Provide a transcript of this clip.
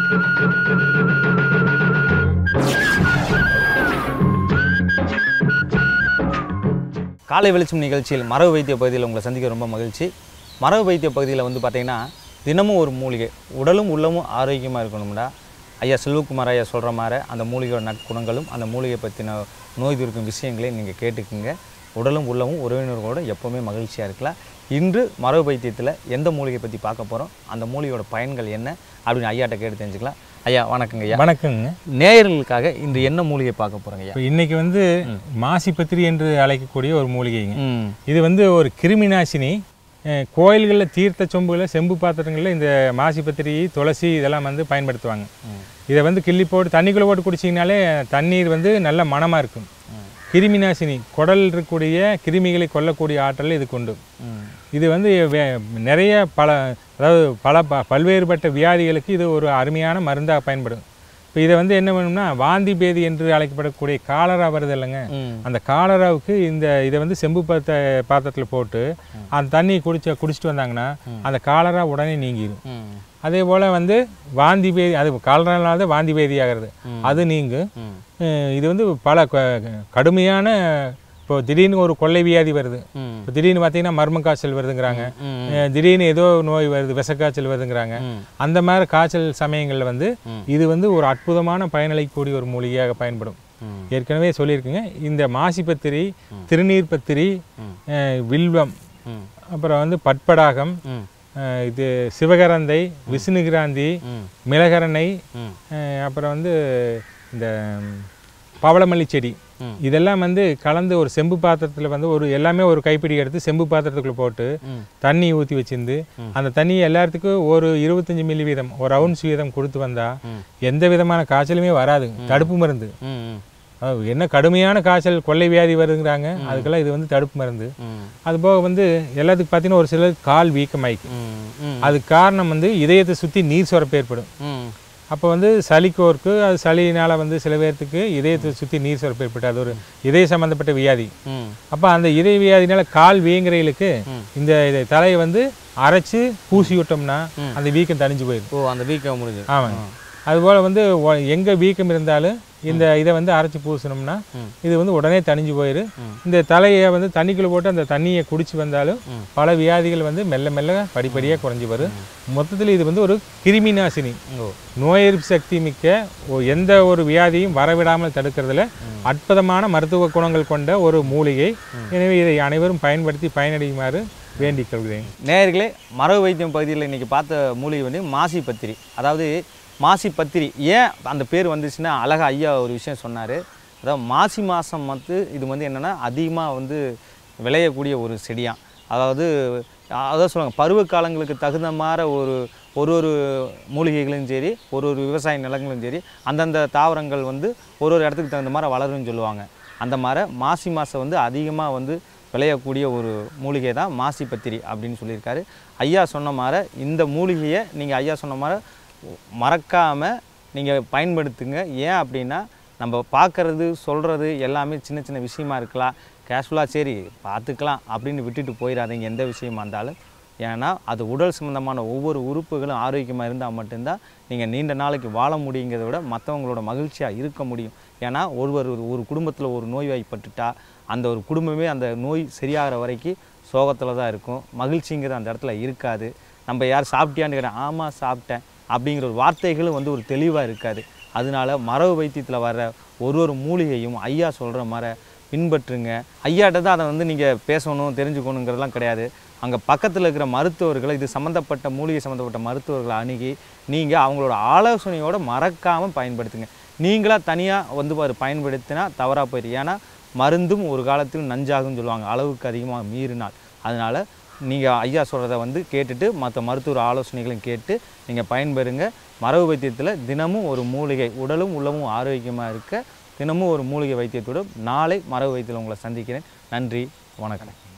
காலை வெளிச்சம் நிகழ்ச்சியில் மரபு வைத்திய பகுதியில் உங்களை சந்திக்க ரொம்ப மகிழ்ச்சி மரபு வைத்திய பகுதியில் வந்து பார்த்திங்கன்னா தினமும் ஒரு மூலிகை உடலும் உள்ளமும் ஆரோக்கியமாக இருக்கணும்டா ஐயா செல்வகுமார் ஐயா சொல்கிற மாதிரி அந்த மூலிகையோட நற்குணங்களும் அந்த மூலிகை பற்றின நோய் தீர்க்கும் விஷயங்களையும் நீங்கள் கேட்டுக்குங்க உடலும் உள்ளமும் உறவினர்களோட எப்போவுமே மகிழ்ச்சியாக இருக்கலாம் இன்று மரபு வைத்தியத்தில் எந்த மூலிகை பற்றி பார்க்க போகிறோம் அந்த மூலிகையோட பயன்கள் என்ன அப்படின்னு ஐயாட்ட கேட்டு தெரிஞ்சுக்கலாம் ஐயா வணக்கங்க ஐயா வணக்கங்க நேயர்களுக்காக இன்று என்ன மூலிகை பார்க்க போகிறோங்க ஐயா இப்போ இன்னைக்கு வந்து மாசிப்பத்திரி என்று அழைக்கக்கூடிய ஒரு மூலிகைங்க ம் இது வந்து ஒரு கிருமி நாசினி அஹ், கோயில்களில் தீர்த்த சொம்புகளில் செம்பு பாத்திரங்களில் இந்த மாசிப்பத்திரி துளசி இதெல்லாம் வந்து பயன்படுத்துவாங்க இதை வந்து கிள்ளி போட்டு தண்ணிக்குள்ளே போட்டு குடிச்சிங்கனாலே தண்ணீர் வந்து நல்ல மணமாக இருக்கும் கிருமி நாசினி குடல் இருக்கக்கூடிய கிருமிகளை கொல்லக்கூடிய ஆற்றல் இதுக்கு உண்டு ம் இது வந்து வே- நிறைய பல அதாவது பல ப பல்வேறுபட்ட வியாதிகளுக்கு இது ஒரு அருமையான மருந்தாக பயன்படும் இப்போ இதை வந்து என்ன பண்ணணும்னா வாந்தி பேதி என்று அழைக்கப்படக்கூடிய காலரா வருது இல்லைங்க ம் அந்த காலராவுக்கு இந்த இதை வந்து செம்பு பாத்த பாத்திரத்தில் போட்டு அந்த தண்ணியை குடிச்ச குடிச்சிட்டு வந்தாங்கன்னா அந்த காலரா உடனே நீங்கிடும் ம் அதே போல் வந்து வாந்தி பேதி அது காலரானால தான் வாந்தி பேதி ஆகிறது அது நீங்கும் ம் அஹ் இது வந்து பல க- கடுமையான இப்போ திடீர்னு ஒரு கொள்ளை வியாதி வருது ம் இப்போ திடீர்னு பார்த்தீங்கன்னா மர்ம காய்ச்சல் வருதுங்கிறாங்க ம் அஹ் திடீர்னு ஏதோ நோய் வருது விஷக்காய்ச்சல் வருதுங்கிறாங்க ம் அந்த மாதிரி காய்ச்சல் சமயங்களில் வந்து ம். இது வந்து ஒரு அற்புதமான பயனளிக்கக்கூடிய ஒரு மூலிகையாக பயன்படும் ம் ஏற்கனவே சொல்லியிருக்குங்க இந்த மாசிப்பத்திரி திருநீர் பத்திரி ம். அஹ் வில்வம் ம் அப்புறம் வந்து பட்படாகம் ம் அஹ் இது சிவகரந்தை விஷ்ணுகிராந்தி ம் மிளகரணை ம் அஹ் அப்புறம் வந்து இந்த ம், பவளமல்லி செடி ம். இதெல்லாம் வந்து கலந்து ஒரு செம்பு பாத்திரத்தில் வந்து ஒரு எல்லாமே ஒரு கைப்பிடி எடுத்து செம்பு பாத்திரத்துக்குள்ள போட்டு ம். தண்ணி ஊற்றி வச்சிருந்து அந்த தண்ணியை எல்லாத்துக்கும் ஒரு இருபத்தஞ்சி மில்லி வீதம் ஒரு அவுன்ஸ் வீதம் கொடுத்து வந்தா ம். எந்த விதமான காய்ச்சலுமே வராது தடுப்பு மருந்து ம் ம் அஹ் என்ன கடுமையான காய்ச்சல் கொள்ளை வியாதி வருதுங்கிறாங்க அதுக்கெல்லாம் இது வந்து தடுப்பு மருந்து ம் அது போக வந்து எல்லாத்துக்கும் பார்த்தீங்கன்னா ஒரு சிலர் கால் வீக்கமாயிக்கு ம் ம் அதுக்கு காரணம் வந்து இதயத்தை சுற்றி நீர் சுரப்பு ஏற்படும் ம் அப்போ வந்து சளிக்கோருக்கு அது சளியினால் வந்து சில பேர்த்துக்கு இதயத்தை சுற்றி நீர் சுரப்பு ஏற்பட்டு அது ஒரு இதய சம்மந்தப்பட்ட வியாதி ம் அப்போ அந்த இதய வியாதினால கால் வீங்குறவங்களுக்கு ம். இந்த இதை தலையை வந்து அரைச்சு பூசி விட்டோம்னா அந்த வீக்கம் தணிஞ்சு போயிடும் ஓ அந்த வீக்கம் முடிஞ்சு ஆமாங்க அதுபோல் வந்து ஒ- எங்க வீக்கம் இருந்தாலும் இந்த இதை வந்து அரைச்சி பூசினோம்னா ம். இது வந்து உடனே தணிஞ்சு போயிடும் ம். இந்த தலையை வந்து தண்ணிக்குள்ளே போட்டு அந்த தண்ணியை குடிச்சு வந்தாலும் ம். பல வியாதிகள் வந்து மெல்ல மெல்ல படிப்படியாக குறைஞ்சி வரும் மொத்தத்தில் இது வந்து ஒரு கிருமி நாசினி ஓ நோய் எதிர்ப்பு சக்தி மிக்க ஒ- எந்த ஒரு வியாதியும் வரவிடாமல் தடுக்கிறதுல அற்புதமான மருத்துவ குணங்கள் கொண்ட ஒரு மூலிகை எனவே இதை அனைவரும் பயன்படுத்தி பயனடையுமாறு வேண்டிக் கொள்கிறேன் நேயர்களே மரபு வைத்தியம் பகுதியில் இன்னைக்கு பார்த்த மூலிகை வந்து மாசி பத்திரி அதாவது மாசி பத்திரி ஏன் அந்த பேர் வந்துச்சுன்னா அழகா ஐயா ஒரு விஷயம் சொன்னார் அதாவது மாசி மாதம் வந்து இது வந்து என்னென்னா அதிகமாக வந்து விளையக்கூடிய ஒரு செடியாம் அதாவது அதான் சொல்லுவாங்க பருவ காலங்களுக்கு தகுந்த மாதிரி ஒரு ஒரு ஒரு மூலிகைகளும் சரி ஒரு ஒரு விவசாய நிலங்களும் சரி அந்தந்த தாவரங்கள் வந்து ஒரு ஒரு இடத்துக்கு தகுந்த மாதிரி வளரும்னு சொல்லுவாங்க அந்த மாதிரி மாசி மாதம் வந்து அதிகமாக வந்து விளையக்கூடிய ஒரு மூலிகை தான் மாசி பத்திரி அப்படின்னு சொல்லியிருக்காரு ஐயா சொன்ன மாதிரி இந்த மூலிகையை நீங்கள் ஐயா சொன்ன மாதிரி மறக்காமல் நீங்கள் பயன்படுத்துங்க ஏன் அப்படின்னா நம்ம பார்க்கறது சொல்கிறது எல்லாமே சின்ன சின்ன விஷயமா இருக்கலாம் கேஷுவலாக சரி பார்த்துக்கலாம் அப்படின்னு விட்டுட்டு போயிடாதீங்க எந்த விஷயமா இருந்தாலும் ஏன்னா அது உடல் சம்மந்தமான ஒவ்வொரு உறுப்புகளும் ஆரோக்கியமாக இருந்தால் மட்டும்தான் நீங்கள் நீண்ட நாளைக்கு வாழ முடியுங்கிறத விட மற்றவங்களோட மகிழ்ச்சியாக இருக்க முடியும் ஏன்னா ஒருவர் ஒரு ஒரு குடும்பத்தில் ஒரு நோய்வாய்ப்பட்டுட்டா அந்த ஒரு குடும்பமே அந்த நோய் சரியாகிற வரைக்கும் சோகத்தில் தான் இருக்கும் மகிழ்ச்சிங்கிறது அந்த இடத்துல இருக்காது நம்ம யார் சாப்பிட்டியான்னு கேட்டேன் ஆமாம் சாப்பிட்டேன் அப்படிங்கிற ஒரு வார்த்தைகளும் வந்து ஒரு தெளிவாக இருக்காது அதனால மரபு வைத்தியத்தில் வர்ற ஒரு ஒரு மூலிகையும் ஐயா சொல்கிற மாதிரி பின்பற்றுங்க ஐயாட்ட தான் அதை வந்து நீங்கள் பேசணும் தெரிஞ்சுக்கணுங்கிறதெல்லாம் கிடையாது அங்கே பக்கத்தில் இருக்கிற மருத்துவர்களை இது சம்மந்தப்பட்ட மூலிகை சம்மந்தப்பட்ட மருத்துவர்களை அணுகி நீங்கள் அவங்களோட ஆலோசனையோடு மறக்காமல் பயன்படுத்துங்க நீங்களாக தனியாக வந்து பாரு பயன்படுத்தினா தவறாக போயிடும் ஏன்னா மருந்தும் ஒரு காலத்தில் நஞ்சாகும்னு சொல்லுவாங்க அளவுக்கு அதிகமாக மீறினால் அதனால் நீங்கள் ஐயா சொல்கிறத வந்து கேட்டுட்டு மற்ற மருத்துவர் ஆலோசனைகளையும் கேட்டு நீங்கள் பயன்பெறுங்க மரபு வைத்தியத்தில் தினமும் ஒரு மூலிகை உடலும் உள்ளமும் ஆரோக்கியமாக இருக்க தினமும் ஒரு மூலிகை வைத்தியத்தோடு நாளை மரபு வைத்தியத்தில் உங்களை சந்திக்கிறேன் நன்றி வணக்கம்